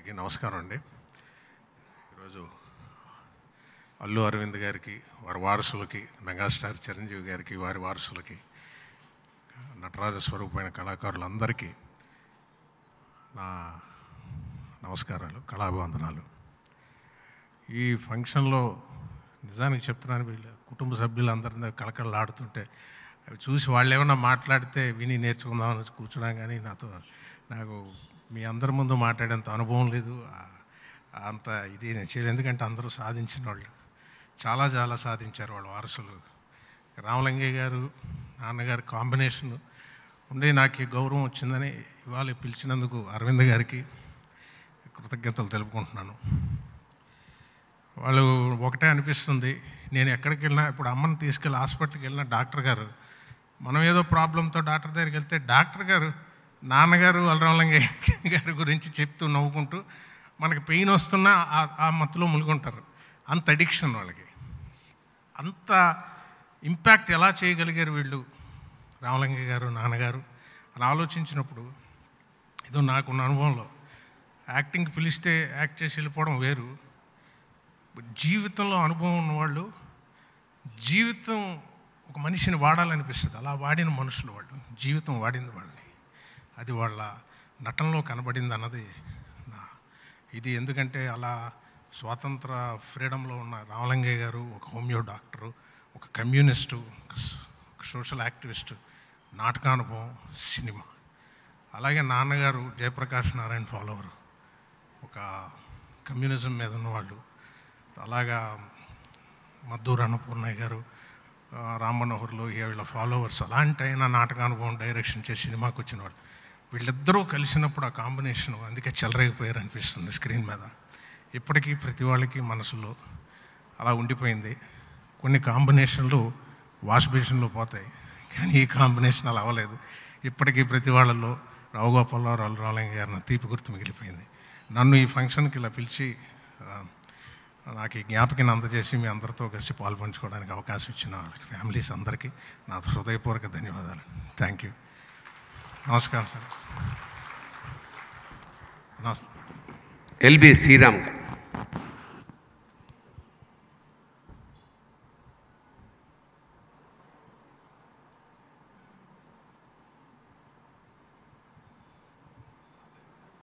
అందరికీ నమస్కారం అండి ఈరోజు అల్లు అరవింద్ గారికి వారి వారసులకి మెగాస్టార్ చిరంజీవి గారికి వారి వారసులకి నటరాజ స్వరూపమైన కళాకారులందరికీ నా నమస్కారాలు కళాభివందనాలు ఈ ఫంక్షన్లో నిజానికి చెప్తున్నాను వీళ్ళ కుటుంబ సభ్యులందరి కళకళలాడుతుంటే అవి చూసి వాళ్ళు ఏమన్నా మాట్లాడితే విని నేర్చుకుందామని కూర్చున్నాం కానీ నాతో నాకు మీ అందరి ముందు మాట్లాడేంత అనుభవం లేదు ఆ- అంత ఇది నేను చేయలేదు ఎందుకంటే అందరూ సాధించిన వాళ్ళు చాలా చాలా సాధించారు వాళ్ళ వారసులు రామలింగయ్య గారు నాన్నగారి కాంబినేషన్ ఉండి నాకు ఈ గౌరవం వచ్చిందని ఇవాళ పిలిచినందుకు అరవింద్ గారికి కృతజ్ఞతలు తెలుపుకుంటున్నాను వాళ్ళు ఒకటే అనిపిస్తుంది నేను ఎక్కడికి వెళ్ళినా ఇప్పుడు అమ్మని తీసుకెళ్ళి హాస్పిటల్కి వెళ్ళిన డాక్టర్ గారు మనం ఏదో ప్రాబ్లంతో డాక్టర్ దగ్గరికి వెళ్తే డాక్టర్ గారు నాన్నగారు అలరామలింగయ్య గారి గురించి చెప్తూ నవ్వుకుంటూ మనకి పెయిన్ వస్తున్నా ఆ- ఆ మత్తులో ములుగుంటారు అంత అడిక్షన్ వాళ్ళకి అంత ఇంపాక్ట్ ఎలా చేయగలిగారు వీళ్ళు రామలింగయ్య గారు నాన్నగారు అని ఆలోచించినప్పుడు ఏదో నాకున్న అనుభవంలో యాక్టింగ్ పిలిస్తే యాక్ట్ చేసి వెళ్ళిపోవడం వేరు బట్ జీవితంలో అనుభవం ఉన్నవాళ్ళు జీవితం ఒక మనిషిని వాడాలనిపిస్తుంది అలా వాడిన మనుషులు వాళ్ళు జీవితం వాడింది వాళ్ళని అది వాళ్ళ నటనలో కనబడింది అన్నది నా ఇది ఎందుకంటే అలా స్వాతంత్ర ఫ్రీడంలో ఉన్న రామలింగయ్య గారు ఒక హోమియో డాక్టరు ఒక కమ్యూనిస్టు ఒక స- ఒక సోషల్ యాక్టివిస్టు నాటకానుభవం సినిమా అలాగే నాన్నగారు జయప్రకాష్ నారాయణ ఫాలోవరు ఒక కమ్యూనిజం మీద ఉన్నవాళ్ళు అలాగా మద్దూరు అన్నపూర్ణయ్య గారు ఆ, రామ్మనోహర్లు ఇక వీళ్ళ ఫాలోవర్స్ అలాంటి అయిన నాటకానుభవం డైరెక్షన్ చేసి సినిమాకి వచ్చిన వాళ్ళు వీళ్ళిద్దరూ కలిసినప్పుడు ఆ కాంబినేషన్ అందుకే చెలరేగిపోయారు అనిపిస్తుంది స్క్రీన్ మీద ఇప్పటికీ ప్రతి వాళ్ళకి మనసులో అలా ఉండిపోయింది కొన్ని కాంబినేషన్లు వాష్ బేసిన్లో పోతాయి కానీ ఈ కాంబినేషన్ అలా అవ్వలేదు ఇప్పటికీ ప్రతి వాళ్ళలో రావు గోపాలరావు రావు రామలింగ గారి నా తీపి గుర్తు మిగిలిపోయింది నన్ను ఈ ఫంక్షన్కి ఇలా పిలిచి ఆ, నాకు ఈ జ్ఞాపకాన్ని అందజేసి మీ అందరితో కలిసి పాల్పంచుకోవడానికి అవకాశం ఇచ్చిన వాళ్ళకి ఫ్యామిలీస్ అందరికీ నా హృదయపూర్వక ధన్యవాదాలు థ్యాంక్ యూ నమస్కారం సార్ నమస్తే ఎల్బి శ్రీరామ్ గారు